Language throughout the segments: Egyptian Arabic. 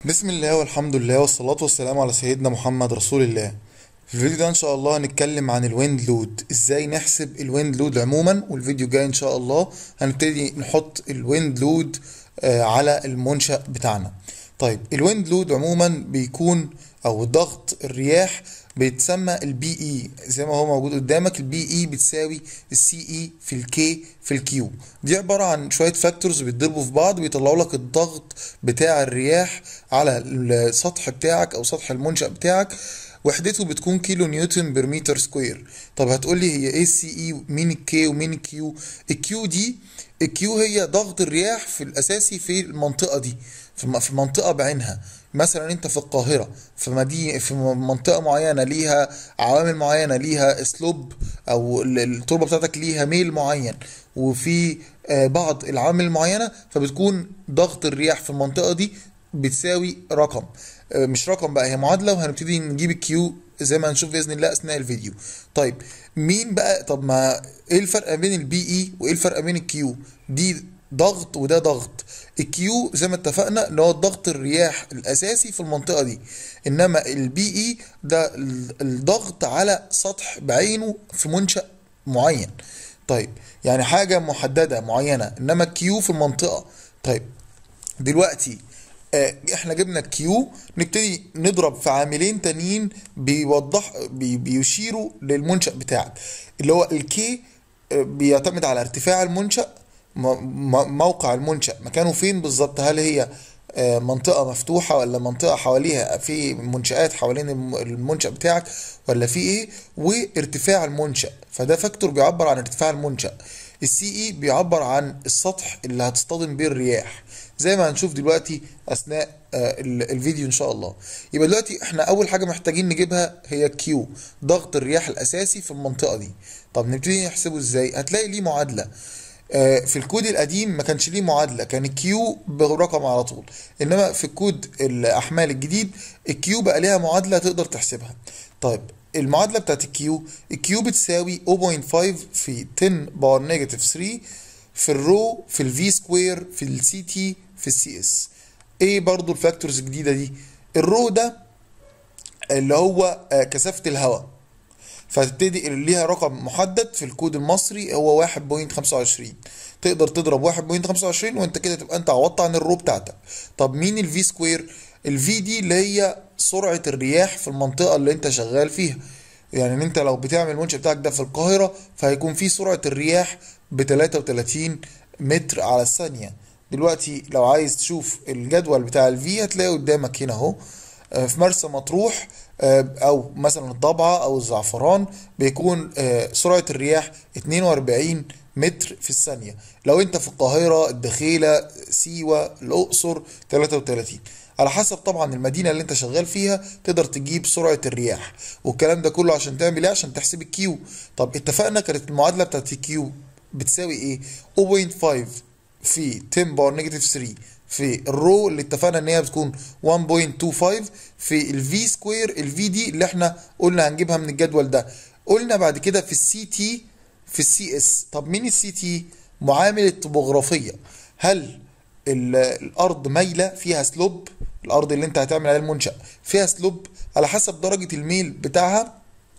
بسم الله والحمد لله والصلاة والسلام على سيدنا محمد رسول الله في الفيديو ده ان شاء الله هنتكلم عن الويند لود ازاي نحسب الويند لود عموما والفيديو الجاي ان شاء الله هنبتدي نحط الويند لود آه، على المنشأ بتاعنا طيب الويند لود عموما بيكون او ضغط الرياح بيتسمى البي اي زي ما هو موجود قدامك البي اي بتساوي السي اي في الكي في الكيو دي عبارة عن شوية فاكتورز بيتضربوا في بعض بيطلعوا لك الضغط بتاع الرياح على السطح بتاعك او سطح المنشأ بتاعك وحدته بتكون كيلو نيوتن بر متر سكوير طب هتقول لي هي ايه السي اي مين الكي ومين الكيو الكيو دي الكيو هي ضغط الرياح في الاساسي في المنطقة دي في م- في منطقة بعينها مثلا انت في القاهرة في مدينة في منطقة معينة ليها عوامل معينة ليها اسلوب او ال- التربة بتاعتك ليها ميل معين وفي آه، بعض العوامل المعينة فبتكون ضغط الرياح في المنطقة دي بتساوي رقم آه، مش رقم بقى هي معادلة وهنبتدي نجيب الكيو زي ما هنشوف بإذن الله أثناء الفيديو طيب مين بقى طب ما ايه الفرق بين البي اي وايه الفرق بين الكيو دي ضغط وده ضغط الكيو زي ما اتفقنا ان هو ضغط الرياح الاساسي في المنطقه دي انما البي اي ده ال- الضغط على سطح بعينه في منشأ معين طيب يعني حاجه محدده معينه انما الكيو في المنطقه طيب دلوقتي آه، احنا جبنا الكيو نبتدي نضرب في عاملين تانيين بيوضح بي بيشيروا للمنشأ بتاعك اللي هو الكي بيعتمد على ارتفاع المنشأ م- م- موقع المنشأ مكانه فين بالظبط هل هي آه، منطقة مفتوحة ولا منطقة حواليها في منشآت حوالين الم- المنشأ بتاعك ولا في ايه وارتفاع المنشأ فده فاكتور بيعبر عن ارتفاع المنشأ السي اي بيعبر عن السطح اللي هتصطدم بيه الرياح زي ما هنشوف دلوقتي اثناء آه، ال- الفيديو ان شاء الله يبقى دلوقتي احنا اول حاجة محتاجين نجيبها هي كيو ضغط الرياح الاساسي في المنطقة دي طب نبتدي نحسبه ازاي هتلاقي ليه معادلة آه، في الكود القديم ما كانش ليه معادلة كان الكيو برقم على طول انما في الكود الاحمال الجديد الكيو بقى ليها معادلة تقدر تحسبها طيب المعادلة بتاعت الكيو الكيو بتساوي 0.5 في 10 باور نيجاتيف 3 في الرو في الفي سكوير في السي تي في السي اس ايه برضو الفاكتورز الجديدة دي الرو ده اللي هو آه، كثافة الهواء فهتبتدي اللي ليها رقم محدد في الكود المصري هو 1.25 تقدر تضرب 1.25 وانت كده تبقى انت عوضت عن الرو بتاعتك طب مين الفي سكوير الفي دي اللي هي سرعة الرياح في المنطقة اللي انت شغال فيها يعني ان انت لو بتعمل المنشأ بتاعك ده في القاهرة فهيكون في سرعة الرياح ب 33 متر على الثانية دلوقتي لو عايز تشوف الجدول بتاع الفي هتلاقيه قدامك هنا اهو آه، في مرسى مطروح آه، او مثلا الضبعة او الزعفران بيكون آه، سرعة الرياح 42 متر في الثانية لو انت في القاهرة الدخيلة سيوة الاقصر 33 على حسب طبعا المدينة اللي انت شغال فيها تقدر تجيب سرعة الرياح والكلام ده كله عشان تعمل ايه عشان تحسب الكيو طب اتفقنا كانت المعادلة بتاعت الكيو بتساوي ايه 0.5 في 10 باور نيجاتيف 3 في الرو اللي اتفقنا ان هي بتكون 1.25 في الفي سكوير الفي دي اللي احنا قلنا هنجيبها من الجدول ده قلنا بعد كده في السي تي في السي اس طب مين السي تي معامل الطبوغرافية هل ال- الارض مايلة فيها سلوب الارض اللي انت هتعمل عليها المنشأ فيها سلوب على حسب درجة الميل بتاعها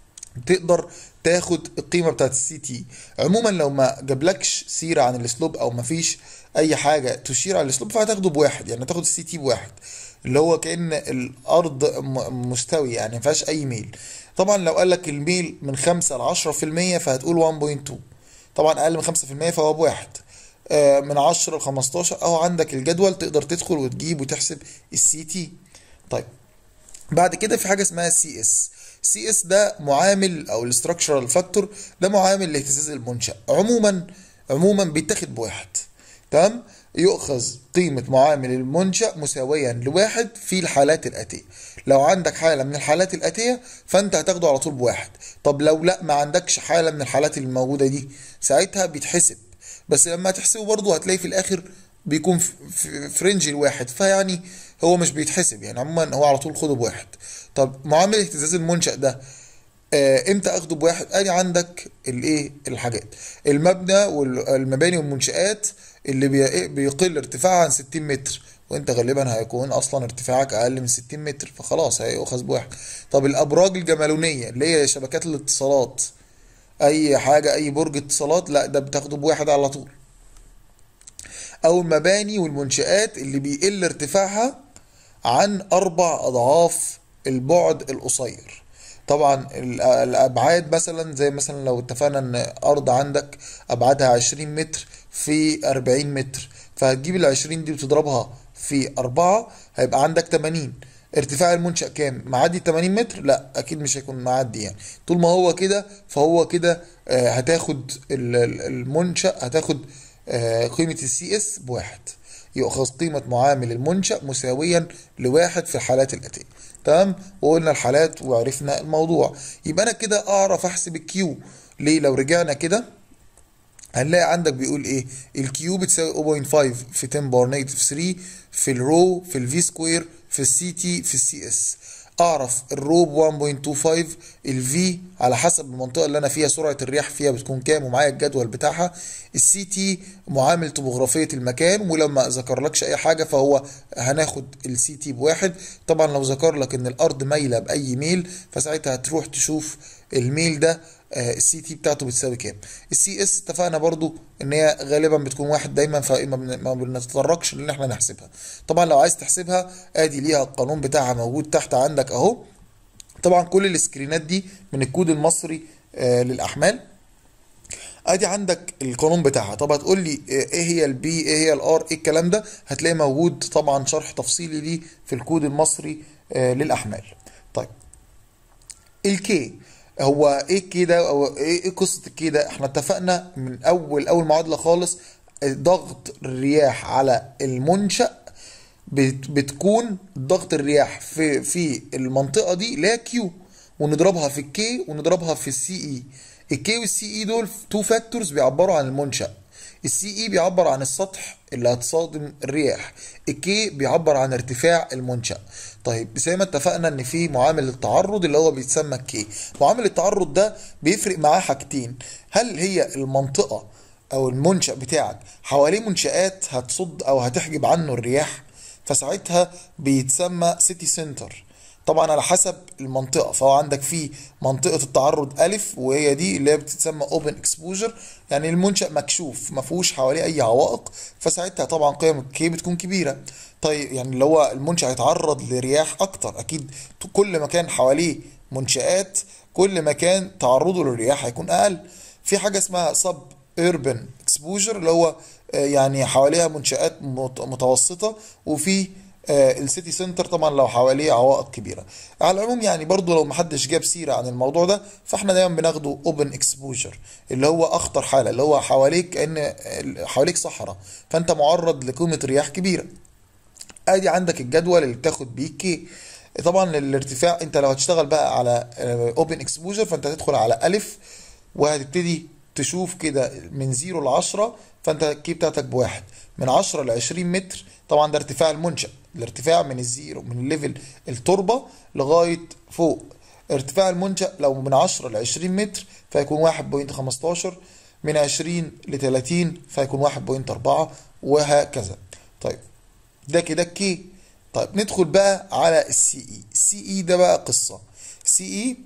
تقدر تاخد القيمه بتاعت السي تي عموما لو ما جابلكش سيره عن الاسلوب او ما فيش اي حاجه تشير على الاسلوب فهتاخده بوواحد يعني تاخد السي تي بواحد اللي هو كأن الارض م- مستوي يعني ما فيهاش اي ميل طبعا لو قال لك الميل من 5 ل 10% فهتقول 1.2 طبعا اقل من 5% فهو بواحد آه، من 10 ل 15 اهو عندك الجدول تقدر تدخل وتجيب وتحسب السي تي طيب بعد كده في حاجه اسمها سي اس سي اس ده معامل او الاستراكشرال فاكتور ده معامل لاهتزاز المنشأ عموما عموما بيتاخد بواحد تمام يؤخذ قيمة معامل المنشأ مساويا لواحد في الحالات الآتية لو عندك حالة من الحالات الآتية فأنت هتاخده على طول بواحد طب لو لا ما عندكش حالة من الحالات الموجودة دي ساعتها بيتحسب بس لما تحسبه برضه هتلاقي في الآخر بيكون في- في في رينج الواحد فيعني هو مش بيتحسب يعني عموما هو على طول خده بواحد طب معامل اهتزاز المنشأ ده آه، امتى اخده بواحد ادي عندك الايه الحاجات المبنى والمباني والمنشآت اللي بي- بيقل ارتفاعها عن 60 متر وانت غالبا هيكون اصلا ارتفاعك اقل من 60 متر فخلاص هيؤخذ بواحد طب الابراج الجمالونيه اللي هي شبكات الاتصالات اي حاجه اي برج اتصالات لا ده بتاخده بواحد على طول او المباني والمنشآت اللي بيقل ارتفاعها عن اربع اضعاف البعد القصير طبعا ال- الابعاد مثلا زي مثلا لو اتفقنا ان ارض عندك ابعادها 20 متر في 40 متر فهتجيب ال 20 دي وتضربها في أربعة هيبقى عندك 80 ارتفاع المنشأ كام؟ معدي 80 متر؟ لا أكيد مش هيكون معدي يعني طول ما هو كده فهو كده آه، هتاخد ال- ال- المنشأ هتاخد آه، قيمة السي اس بواحد يؤخذ قيمة معامل المنشأ مساويا لواحد في الحالات الآتية تمام وقلنا الحالات وعرفنا الموضوع يبقى أنا كده أعرف أحسب الكيو ليه لو رجعنا كده هنلاقي عندك بيقول ايه الكيو بتساوي 0.5 في 10 باور نيجاتيف 3 في الرو في الفي سكوير في السي تي في السي اس اعرف الرو ب 1.25 الفي على حسب المنطقه اللي انا فيها سرعه الرياح فيها بتكون كام ومعايا الجدول بتاعها السي تي معامل طبوغرافيه المكان ولما ذكرلكش اي حاجه فهو هناخد السي تي بواحد طبعا لو ذكر لك ان الارض مايله باي ميل فساعتها هتروح تشوف الميل ده السي تي بتاعته بتساوي كام السي اس اتفقنا برضو ان هي غالبا بتكون واحد دايما فما بن- ما بنتطرقش ان احنا نحسبها طبعا لو عايز تحسبها ادي ليها القانون بتاعها موجود تحت عندك اهو طبعا كل السكرينات دي من الكود المصري آه للاحمال ادي عندك القانون بتاعها طب هتقول لي ايه هي البي ايه هي الار ايه الكلام ده هتلاقي موجود طبعا شرح تفصيلي ليه في الكود المصري آه للاحمال طيب الكي هو ايه الكي ده او ايه إيه قصه الكي ده احنا اتفقنا من اول اول معادله خالص ضغط الرياح على المنشأ بت- بتكون ضغط الرياح في في المنطقه دي لا كيو ونضربها في الكي ونضربها في السي اي الكي والسي اي دول تو فاكتورز بيعبروا عن المنشأ السي اي بيعبر عن السطح اللي هتصادم الرياح الكي بيعبر عن ارتفاع المنشأ طيب زي ما اتفقنا ان في معامل التعرض اللي هو بيتسمى الكي معامل التعرض ده بيفرق معاه حاجتين هل هي المنطقة او المنشأ بتاعك حواليه منشآت هتصد او هتحجب عنه الرياح فساعتها بيتسمى سيتي سنتر طبعا على حسب المنطقه فهو عندك في منطقه التعرض الف وهي دي اللي هي بتتسمى اوبن اكسبوجر يعني المنشا مكشوف ما فيهوش حواليه اي عوائق فساعتها طبعا قيم الكي بتكون كبيره طيب يعني اللي هو المنشا هيتعرض لرياح اكتر اكيد كل ما كان حواليه منشآت كل ما كان تعرضه للرياح هيكون اقل في حاجه اسمها سب urban exposure اللي هو آه، يعني حواليها منشآت مت- متوسطة وفي آه، السيتي سنتر طبعا لو حواليه عوائق كبيرة على العموم يعني برضو لو محدش جاب سيرة عن الموضوع ده فاحنا دايما بناخده open exposure اللي هو اخطر حالة اللي هو حواليك كأن حواليك صحراء فانت معرض لقيمة رياح كبيرة ادي عندك الجدول اللي بتاخد بيه كي طبعا الارتفاع انت لو هتشتغل بقى على اوبن اكسبوجر فانت هتدخل على الف وهتبتدي تشوف كده من 0 ل 10 فانت الكي بتاعتك بواحد من 10 ل 20 متر طبعا ده ارتفاع المنشأ الارتفاع من الزيرو من الليفل التربة لغاية فوق ارتفاع المنشأ لو من 10 ل 20 متر فيكون 1.15 من 20 ل 30 فيكون 1.4 وهكذا طيب ده كده الكي طيب ندخل بقى على السي اي السي اي ده بقى قصة السي اي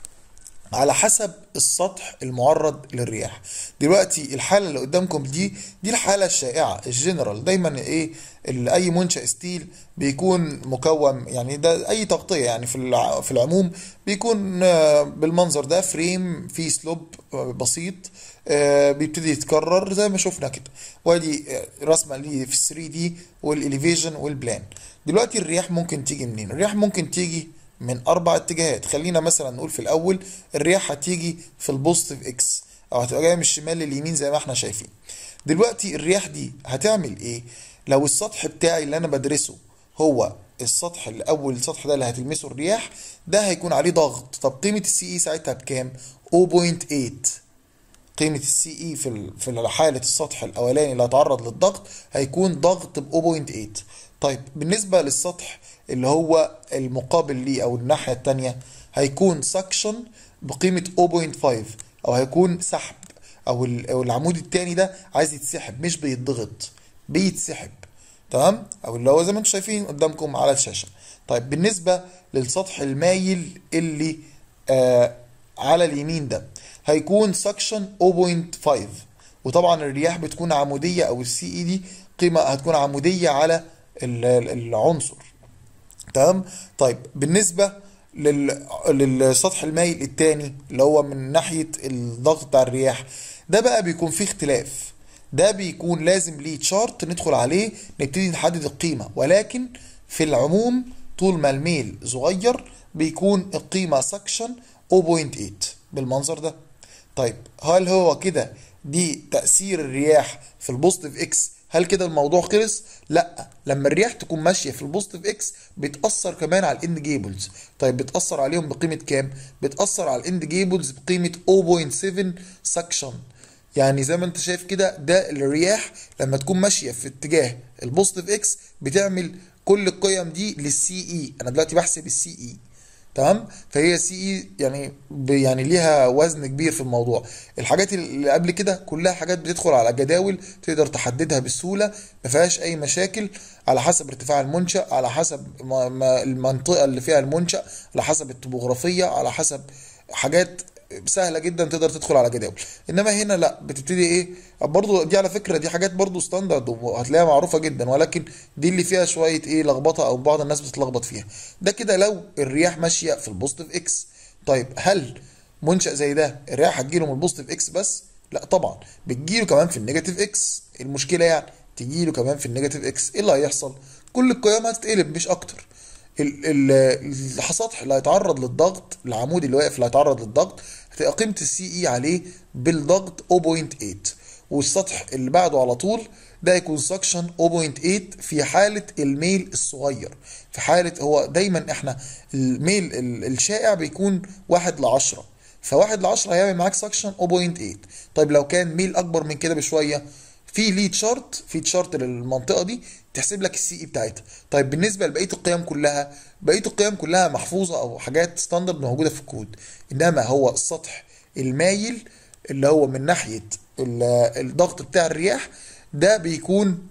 على حسب السطح المعرض للرياح دلوقتي الحاله اللي قدامكم دي دي الحاله الشائعه الجنرال دايما ايه ال- اي منشا ستيل بيكون مكون يعني ده اي تغطيه يعني في الع- في العموم بيكون آه، بالمنظر ده فريم فيه سلوب آه، بسيط آه، بيبتدي يتكرر زي ما شفنا كده وادي آه، رسمه ليه في 3 دي والاليفيشن والبلان دلوقتي الرياح ممكن تيجي منين الرياح ممكن تيجي من اربع اتجاهات خلينا مثلا نقول في الاول الرياح هتيجي في البوزيتيف اكس او هتبقى جايه من الشمال لليمين زي ما احنا شايفين دلوقتي الرياح دي هتعمل ايه لو السطح بتاعي اللي انا بدرسه هو السطح الاول السطح ده اللي هتلمسه الرياح ده هيكون عليه ضغط طب قيمه السي اي ساعتها بكام 0.8 قيمة السي اي في ال- في حالة السطح الأولاني اللي هيتعرض للضغط هيكون ضغط ب 0.8 طيب بالنسبة للسطح اللي هو المقابل ليه أو الناحية التانية هيكون سكشن بقيمة 0.5 أو هيكون سحب أو ال- أو العمود التاني ده عايز يتسحب مش بيتضغط بيتسحب تمام او اللي هو زي ما انتم شايفين قدامكم على الشاشه طيب بالنسبه للسطح المايل اللي آه على اليمين ده هيكون سكشن 0.5 وطبعا الرياح بتكون عموديه او السي اي دي قيمه هتكون عموديه على ال- ال- العنصر تمام طيب بالنسبه لل... للسطح المايل التاني اللي هو من ناحيه الضغط بتاع الرياح ده بقى بيكون فيه اختلاف ده بيكون لازم ليه تشارت ندخل عليه نبتدي نحدد القيمه ولكن في العموم طول ما الميل صغير بيكون القيمه سكشن 0.8 بالمنظر ده طيب هل هو كده دي تأثير الرياح في البوزيتيف اكس هل كده الموضوع خلص؟ لا لما الرياح تكون ماشيه في البوزيتيف اكس بتأثر كمان على الاند جيبلز طيب بتأثر عليهم بقيمه كام؟ بتأثر على الاند جيبلز بقيمه 0.7 سكشن يعني زي ما انت شايف كده ده الرياح لما تكون ماشيه في اتجاه البوزيتيف اكس بتعمل كل القيم دي للسي اي انا دلوقتي بحسب السي اي تمام فهي سي اي يعني ب- يعني ليها وزن كبير في الموضوع الحاجات اللي قبل كده كلها حاجات بتدخل على جداول تقدر تحددها بسهوله ما فيهاش اي مشاكل على حسب ارتفاع المنشأ على حسب ما ما المنطقه اللي فيها المنشأ على حسب الطبوغرافيه على حسب حاجات سهله جدا تقدر تدخل على جداول انما هنا لا بتبتدي ايه برضو دي على فكره دي حاجات برضو ستاندرد وهتلاقيها معروفه جدا ولكن دي اللي فيها شويه ايه لخبطه او بعض الناس بتتلخبط فيها ده كده لو الرياح ماشيه في البوزيتيف اكس طيب هل منشأ زي ده الرياح هتجيله من البوزيتيف اكس بس لا طبعا بتجيله كمان في النيجاتيف اكس المشكله يعني تجيله كمان في النيجاتيف اكس ايه اللي هيحصل كل القيم هتتقلب مش اكتر ال- ال- السطح اللي هيتعرض للضغط العمود اللي واقف اللي هيتعرض للضغط هتبقى قيمه السي اي عليه بالضغط 0.8 والسطح اللي بعده على طول ده يكون سكشن 0.8 في حاله الميل الصغير في حاله هو دايما احنا الميل ال- الشائع بيكون 1 ل 10 فواحد ل 10 هيعمل معاك سكشن 0.8 طيب لو كان ميل اكبر من كده بشويه في ليه تشارت في تشارت للمنطقه دي تحسب لك السي اي بتاعتها طيب بالنسبه لبقيه القيم كلها بقيه القيم كلها محفوظه او حاجات ستاندرد موجوده في الكود انما هو السطح المايل اللي هو من ناحيه ال- الضغط بتاع الرياح ده بيكون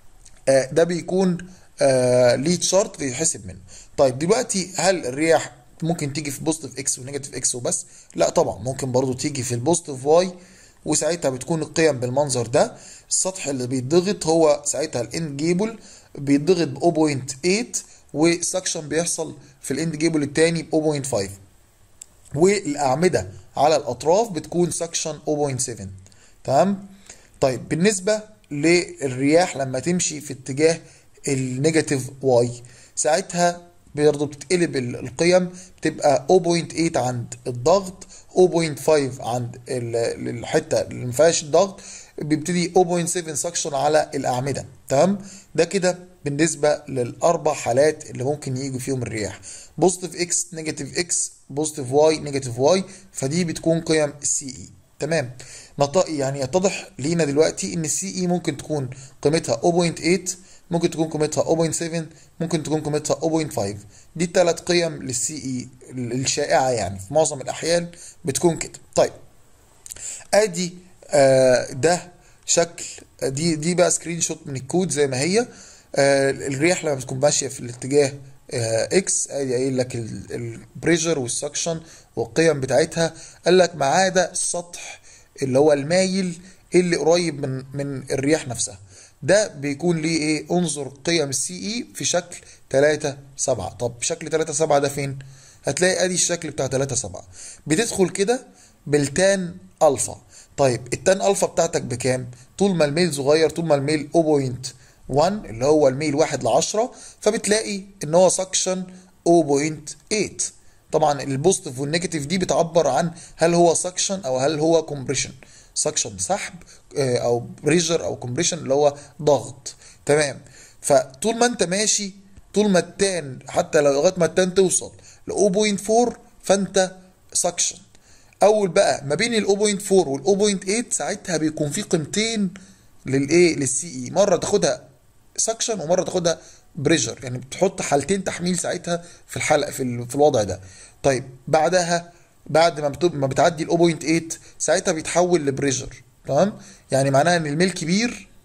آه، ده بيكون آه، ليه تشارت بيتحسب منه طيب دلوقتي هل الرياح ممكن تيجي في بوزيتيف اكس ونيجاتيف اكس وبس لا طبعا ممكن برضو تيجي في البوزيتيف واي وساعتها بتكون القيم بالمنظر ده السطح اللي بيتضغط هو ساعتها الاند جيبل بيتضغط ب 0.8 والسكشن بيحصل في الاند جيبل التاني ب 0.5 والاعمده على الاطراف بتكون سكشن 0.7 تمام طيب بالنسبه للرياح لما تمشي في اتجاه النيجاتيف واي ساعتها برضه بتتقلب ال- القيم بتبقى 0.8 عند الضغط 0.5 عند ال- الحته اللي ما فيهاش الضغط بيبتدي 0.7 سكشن على الاعمده تمام ده كده بالنسبه للاربع حالات اللي ممكن يجوا فيهم الرياح بوزيتيف اكس نيجاتيف اكس بوزيتيف واي نيجاتيف واي فدي بتكون قيم السي اي تمام نط- يعني يتضح لينا دلوقتي ان السي اي ممكن تكون قيمتها 0.8 ممكن تكون قيمتها 0.7 ممكن تكون قيمتها 0.5 دي الثلاث قيم للسي اي الشائعه يعني في معظم الاحيان بتكون كده طيب ادي آه ده شكل دي دي بقى سكرين شوت من الكود زي ما هي آه الرياح لما بتكون ماشيه في الاتجاه آه اكس ادي قايل لك البريشر والسكشن والقيم بتاعتها قال لك ما عدا السطح اللي هو المايل اللي قريب من من الرياح نفسها ده بيكون ليه ايه انظر قيم السي اي في شكل 3 7 طب شكل 3 7 ده فين هتلاقي ادي الشكل بتاع 3 7 بتدخل كده بالتان الفا طيب التان الفا بتاعتك بكام طول ما الميل صغير طول ما الميل 0.1 اللي هو الميل 1 ل 10 فبتلاقي ان هو سكشن 0.8 طبعا البوزيتيف والنيجاتيف دي بتعبر عن هل هو سكشن او هل هو كومبريشن سكشن سحب آه، او بريشر او كومبريشن اللي هو ضغط تمام فطول ما انت ماشي طول ما التان حتى لو لغايه ما التان توصل ل 0.4 فانت سكشن اول بقى ما بين ال 0.4 وال 0.8 ساعتها بيكون في قيمتين للايه للسي اي مره تاخدها سكشن ومره تاخدها بريشر يعني بتحط حالتين تحميل ساعتها في الحلقه في, ال- في الوضع ده طيب بعدها بعد ما بت- ما بتعدي ال 0.8 ساعتها بيتحول لبريشر تمام يعني معناها ان الميل كبير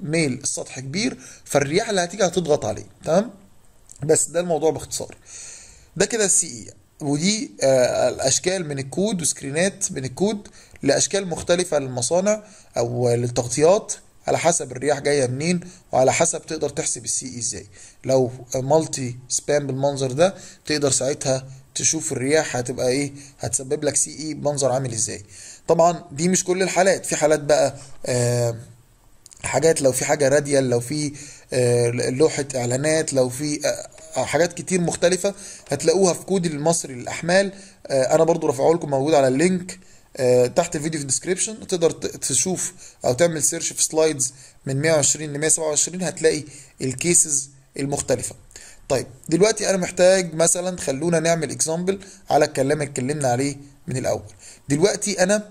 ميل السطح كبير فالرياح اللي هتيجي هتضغط عليه تمام بس ده الموضوع باختصار ده كده السي اي ودي آه، الاشكال من الكود وسكرينات من الكود لاشكال مختلفه للمصانع او للتغطيات على حسب الرياح جايه منين وعلى حسب تقدر تحسب السي اي ازاي لو مالتي سبان بالمنظر ده تقدر ساعتها تشوف الرياح هتبقى ايه هتسبب لك سي اي بمنظر عامل ازاي طبعا دي مش كل الحالات في حالات بقى آه حاجات لو في حاجه راديال لو في آه، لوحه اعلانات لو في آه، حاجات كتير مختلفه هتلاقوها في كود المصري للاحمال آه، انا برضو رافعه لكم موجود على اللينك آه، تحت الفيديو في الديسكريبشن تقدر ت- تشوف او تعمل سيرش في سلايدز من 120 ل 127 هتلاقي الكيسز المختلفه طيب دلوقتي انا محتاج مثلا خلونا نعمل اكزامبل على الكلام اللي اتكلمنا عليه من الاول دلوقتي انا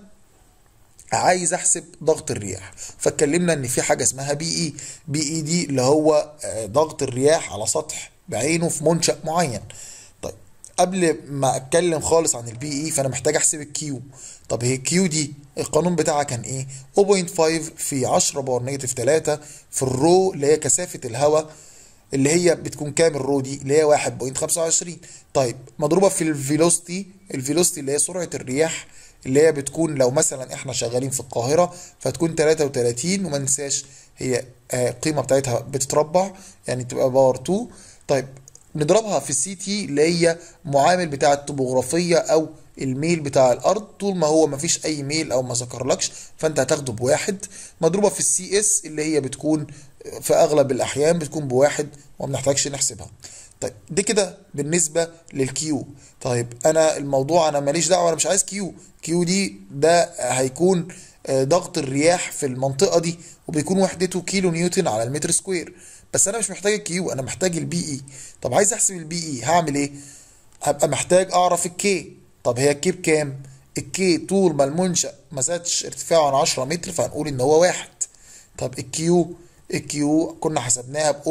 عايز احسب ضغط الرياح فاتكلمنا ان في حاجه اسمها بي اي بي اي دي اللي هو آه، ضغط الرياح على سطح بعينه في منشأ معين طيب قبل ما اتكلم خالص عن البي اي فانا محتاج احسب الكيو طب هي الكيو دي القانون بتاعها كان ايه 0.5 في 10 باور نيجاتيف 3 في الرو اللي هي كثافه الهواء اللي هي بتكون كام الرو دي اللي هي 1.25 طيب مضروبه في الفيلوستي الفيلوستي اللي هي سرعه الرياح اللي هي بتكون لو مثلا احنا شغالين في القاهره فتكون 33 وما ننساش هي آه، القيمه بتاعتها بتتربع يعني تبقى باور 2 طيب نضربها في السي تي اللي هي معامل بتاع الطبوغرافيه او الميل بتاع الارض طول ما هو ما فيش اي ميل او ما ذكرلكش فانت هتاخده بواحد مضروبه في السي اس اللي هي بتكون في اغلب الاحيان بتكون بواحد وما بنحتاجش نحسبها طيب دي كده بالنسبه للكيو طيب انا الموضوع انا ماليش دعوه انا مش عايز كيو كيو دي ده هيكون آه، ضغط الرياح في المنطقه دي وبيكون وحدته كيلو نيوتن على المتر سكوير بس انا مش محتاج الكيو انا محتاج البي اي طب عايز احسب البي اي هعمل ايه هبقى محتاج اعرف الكي طب هي الكي بكام الكي طول ما المنشأ ما زادش ارتفاعه عن 10 متر فهنقول ان هو واحد طب الكيو الكيو كنا حسبناها ب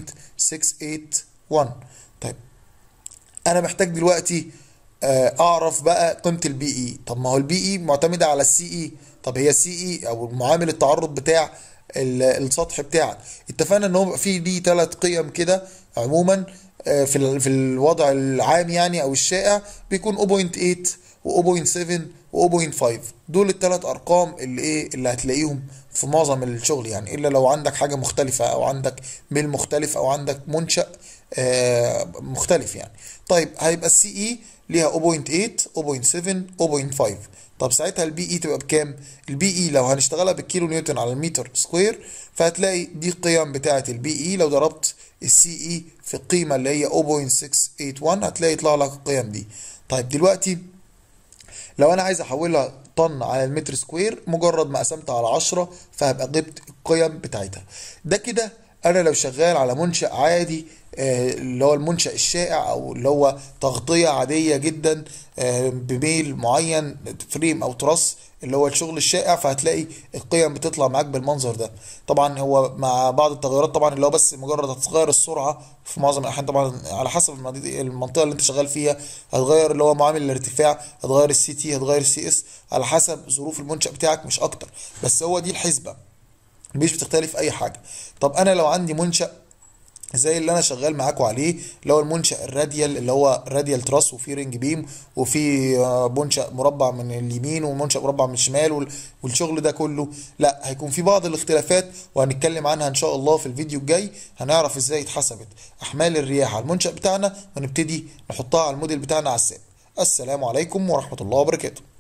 0.681 طيب انا محتاج دلوقتي آه، اعرف بقى قيمه البي اي طب ما هو البي اي معتمده على السي اي طب هي السي اي او معامل التعرض بتاع ال- السطح بتاعك اتفقنا ان هو بيبقى فيه ليه ثلاث قيم كده عموما آه، في ال- في الوضع العام يعني او الشائع بيكون 0.8 و0.7 و0.5 دول الثلاث ارقام اللي ايه اللي هتلاقيهم في معظم الشغل يعني الا لو عندك حاجه مختلفه او عندك ميل مختلف او عندك منشأ آه، مختلف يعني طيب هيبقى السي اي ليها 0.8 0.7 0.5 طب ساعتها البي اي تبقى بكام البي اي لو هنشتغلها بالكيلو نيوتن على المتر سكوير فهتلاقي دي القيم بتاعه البي اي لو ضربت السي اي في القيمه اللي هي 0.681 هتلاقي يطلع لك القيم دي طيب دلوقتي لو انا عايز احولها طن على المتر سكوير مجرد ما قسمتها على 10 فهبقى جبت القيم بتاعتها ده كده انا لو شغال على منشأ عادي آه، اللي هو المنشأ الشائع او اللي هو تغطية عادية جدا آه، بميل معين فريم او تراس اللي هو الشغل الشائع فهتلاقي القيم بتطلع معاك بالمنظر ده طبعا هو مع بعض التغيرات طبعا اللي هو بس مجرد هتغير السرعه في معظم الاحيان طبعا على حسب المناطق- المنطقه اللي انت شغال فيها هتغير اللي هو معامل الارتفاع هتغير السي تي هتغير السي اس على حسب ظروف المنشأ بتاعك مش اكتر بس هو دي الحسبه مش بتختلف اي حاجه طب انا لو عندي منشأ زي اللي انا شغال معاكم عليه اللي هو المنشأ الراديال اللي هو راديال تراس وفي رينج بيم وفي آه، منشأ مربع من اليمين ومنشأ مربع من الشمال وال- والشغل ده كله لا هيكون في بعض الاختلافات وهنتكلم عنها ان شاء الله في الفيديو الجاي هنعرف ازاي اتحسبت احمال الرياح على المنشأ بتاعنا ونبتدي نحطها على الموديل بتاعنا على الساب السلام عليكم ورحمة الله وبركاته